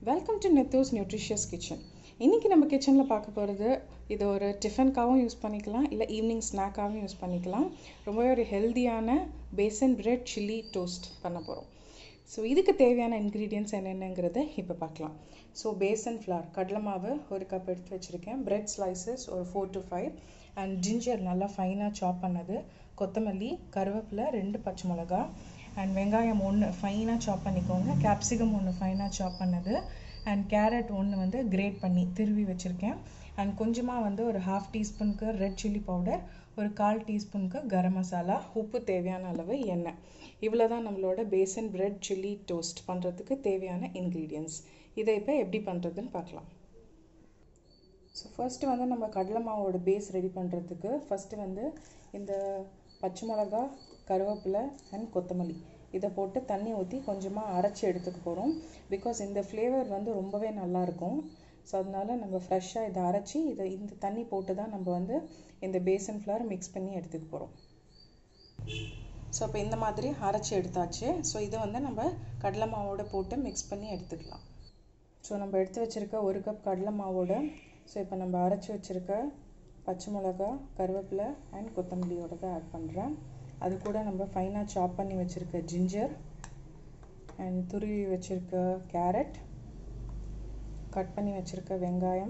welcome to நெத்தோஸ் nutritious kitchen இன்றைக்கி நம்ம கிச்சனில் பார்க்க போகிறது இது ஒரு டிஃபனுக்காகவும் யூஸ் பண்ணிக்கலாம் இல்லை ஈவினிங் ஸ்நாக்காகவும் யூஸ் பண்ணிக்கலாம் ரொம்பவே ஒரு ஹெல்தியான பேசன் பிரெட் சில்லி டோஸ்ட் பண்ண போகிறோம் ஸோ இதுக்கு தேவையான இன்க்ரீடியன்ஸ் என்னென்னங்கிறத இப்போ பார்க்கலாம் ஸோ பேசன் ஃப்ளார் கடலை மாவு ஒரு கப் எடுத்து வச்சுருக்கேன் பிரெட் ஸ்லைசஸ் ஒரு four to five and ginger நல்லா ஃபைனாக சாப் பண்ணது கொத்தமல்லி கருவேப்பிலை ரெண்டு பச்சை மிளகா அண்ட் வெங்காயம் ஒன்று ஃபைனாக சாப் பண்ணிக்கோங்க கேப்சிகம் ஒன்று ஃபைனாக சாப் பண்ணது அண்ட் கேரட் ஒன்று வந்து கிரேட் பண்ணி திருவி வச்சுருக்கேன் அண்ட் கொஞ்சமாக வந்து ஒரு ஹாஃப் டீஸ்பூனுக்கு ரெட் சில்லி பவுடர் ஒரு கால் டீஸ்பூனுக்கு கரம் மசாலா உப்பு தேவையான அளவு எண்ணெய் இவ்வளோ தான் நம்மளோட பேசன் பிரெட் சில்லி டோஸ்ட் பண்ணுறதுக்கு தேவையான இன்க்ரீடியன்ஸ் இதை இப்போ எப்படி பண்ணுறதுன்னு பார்க்கலாம் ஸோ ஃபர்ஸ்ட்டு வந்து நம்ம கடலை மாவோட பேஸ் ரெடி பண்ணுறதுக்கு ஃபஸ்ட்டு வந்து இந்த பச்சை மிளகா கருவேப்பிலை அண்ட் கொத்தமல்லி இதை போட்டு தண்ணி ஊற்றி கொஞ்சமாக அரைச்சி எடுத்துக்க போகிறோம் பிகாஸ் இந்த ஃப்ளேவர் வந்து ரொம்பவே நல்லாயிருக்கும் ஸோ அதனால் நம்ம ஃப்ரெஷ்ஷாக இதை அரைச்சி இதை இந்த தண்ணி போட்டு தான் நம்ம வந்து இந்த பேசன் ஃப்ளவர் மிக்ஸ் பண்ணி எடுத்துக்க போகிறோம் ஸோ இப்போ இந்த மாதிரி அரைச்சி எடுத்தாச்சு ஸோ இதை வந்து நம்ம கடலை மாவோட போட்டு மிக்ஸ் பண்ணி எடுத்துக்கலாம் ஸோ நம்ம எடுத்து வச்சுருக்க ஒரு கப் கடலை மாவோட ஸோ இப்போ நம்ம அரைச்சி வச்சுருக்க பச்சை மிளகா கருவேப்பிலை அண்ட் கொத்தமல்லியோட தான் ஆட் பண்ணுறேன் அது கூட நம்ம ஃபைனாக சாப் பண்ணி வச்சுருக்க ஜிஞ்சர் அண்ட் துருவி வச்சுருக்க கேரட் கட் பண்ணி வச்சுருக்க வெங்காயம்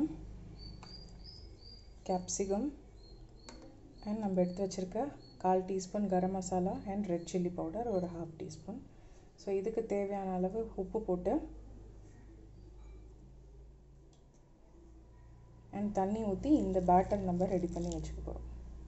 கேப்சிகம் அண்ட் நம்ம எடுத்து வச்சுருக்க கால் teaspoon garam masala and red chilli powder ஒரு ஹாஃப் டீஸ்பூன் ஸோ இதுக்கு தேவையான அளவு உப்பு போட்டு அண்ட் தண்ணி ஊற்றி இந்த பேட்டர் நம்ம ரெடி பண்ணி வச்சுக்க போகிறோம்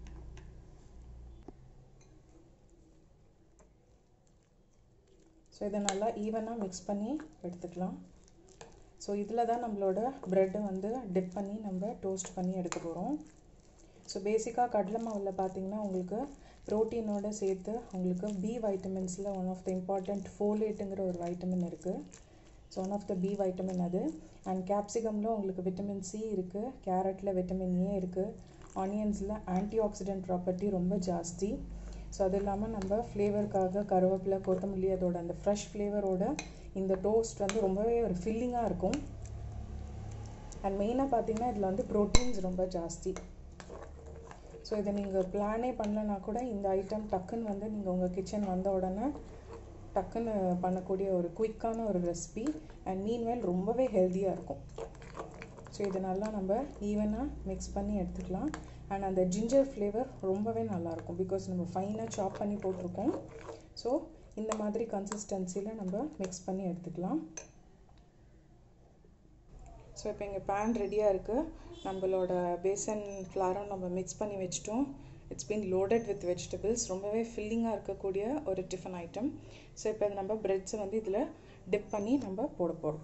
ஸோ இதை நல்லா ஈவனாக மிக்ஸ் பண்ணி எடுத்துக்கலாம் ஸோ இதில் தான் நம்மளோட ப்ரெட்டை வந்து டிப் பண்ணி நம்ம டோஸ்ட் பண்ணி எடுக்க போகிறோம் ஸோ பேசிக்காக கடலை மாவில் பார்த்தீங்கன்னா உங்களுக்கு ப்ரோட்டீனோடு சேர்த்து உங்களுக்கு பி வைட்டமின்ஸில் ஒன் ஆஃப் த இம்பார்ட்டண்ட் ஃபோலேட்டுங்கிற ஒரு வைட்டமின் இருக்குது so one of the B vitamin அது அண்ட் கேப்சிகமில் உங்களுக்கு விட்டமின் சி இருக்குது கேரட்டில் விட்டமின் ஏ இருக்குது ஆனியன்ஸில் ஆன்டி ஆக்சிடென்ட் ப்ராப்பர்ட்டி ரொம்ப ஜாஸ்தி ஸோ அது இல்லாமல் நம்ம ஃப்ளேவருக்காக கருவேப்பிலை கொத்தமல்லி அதோட அந்த ஃப்ரெஷ் ஃப்ளேவரோட இந்த டோஸ்ட் வந்து ரொம்பவே ஒரு ஃபில்லிங்காக இருக்கும் அண்ட் மெயினாக பார்த்தீங்கன்னா இதில் வந்து ப்ரோட்டீன்ஸ் ரொம்ப ஜாஸ்தி ஸோ இதை நீங்கள் பிளானே பண்ணலனா கூட இந்த ஐட்டம் டக்குன்னு வந்து நீங்கள் உங்கள் கிச்சன் வந்த உடனே டக்குன்னு பண்ணக்கூடிய ஒரு குயிக்கான ஒரு ரெசிபி அண்ட் மீன்வேல் ரொம்பவே ஹெல்த்தியாக இருக்கும் ஸோ இதை நல்லா நம்ம ஈவனாக மிக்ஸ் பண்ணி எடுத்துக்கலாம் அண்ட் அந்த ஜிஞ்சர் ஃப்ளேவர் ரொம்பவே நல்லாயிருக்கும் பிகாஸ் நம்ம ஃபைனாக சாப் பண்ணி போட்டிருக்கோம் ஸோ இந்த மாதிரி கன்சிஸ்டன்சியில் நம்ம மிக்ஸ் பண்ணி எடுத்துக்கலாம் ஸோ இப்போ எங்கள் பேன் ரெடியாக இருக்குது நம்மளோட பேசன் ஃப்ளாரும் நம்ம மிக்ஸ் பண்ணி வச்சிட்டோம் it's been loaded with vegetables ரொம்பவே ஃபில்லிங்காக இருக்கக்கூடிய ஒரு டிஃபன் ஐட்டம் ஸோ இப்போ நம்ம ப்ரெட்ஸை வந்து இதில் டிப் பண்ணி நம்ம போட போகிறோம்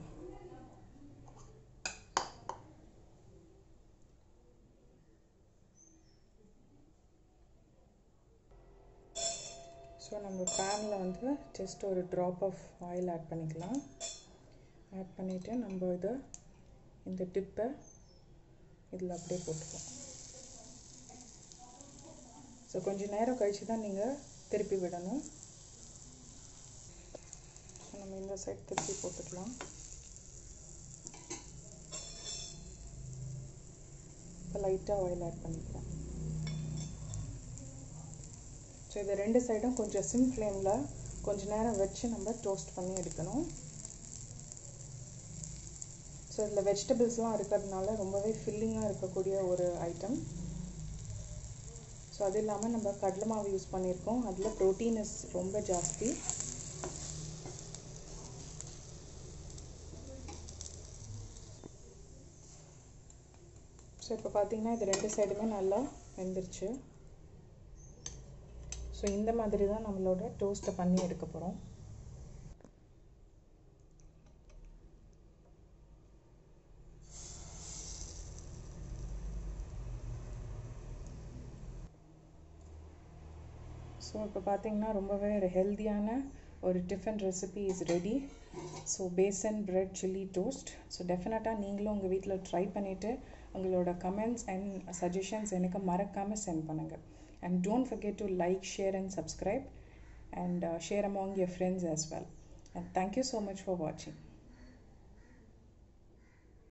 ஸோ நம்ம பேனில் வந்து ஜஸ்ட் ஒரு ட்ராப் ஆஃப் ஆயில் ஆட் பண்ணிக்கலாம் ஆட் பண்ணிவிட்டு நம்ம இதை இந்த டிப்பை இதில் அப்படியே போட்டுப்போம் ஸோ கொஞ்சம் நேரம் கழித்து தான் நீங்கள் திருப்பி விடணும் ஸோ நம்ம இந்த சைட் திருப்பி போட்டுக்கலாம் இப்போ லைட்டாக ஆயில் ஆட் பண்ணிக்கலாம் ஸோ இது ரெண்டு சைடும் கொஞ்சம் சிம் ஃப்ளேமில் கொஞ்சம் நேரம் வச்சு நம்ம டோஸ்ட் பண்ணி எடுக்கணும் ஸோ இதில் வெஜிடபிள்ஸ்லாம் இருக்கிறதுனால ரொம்பவே ஃபில்லிங்காக இருக்கக்கூடிய ஒரு ஐட்டம் ஸோ அது இல்லாமல் நம்ம கடலை மாவு யூஸ் பண்ணியிருக்கோம் அதில் ப்ரோட்டீனஸ் ரொம்ப ஜாஸ்தி ஸோ இப்போ பார்த்தீங்கன்னா இது ரெண்டு சைடுமே நல்லா வெந்துருச்சு ஸோ இந்த மாதிரி தான் நம்மளோட டோஸ்ட்டை பண்ணி எடுக்க போகிறோம் ஸோ இப்போ பார்த்தீங்கன்னா ரொம்பவே ஒரு ஹெல்த்தியான ஒரு tiffin recipe is ready so besan bread chilli toast so டெஃபினட்டாக நீங்களும் உங்கள் வீட்டில் ட்ரை பண்ணிவிட்டு உங்களோட கமெண்ட்ஸ் அண்ட் சஜஷன்ஸ் எனக்கு மறக்காமல் சென்ட் பண்ணுங்கள் and don't forget to like share and subscribe and uh, share among your friends as well and thank you so much for watching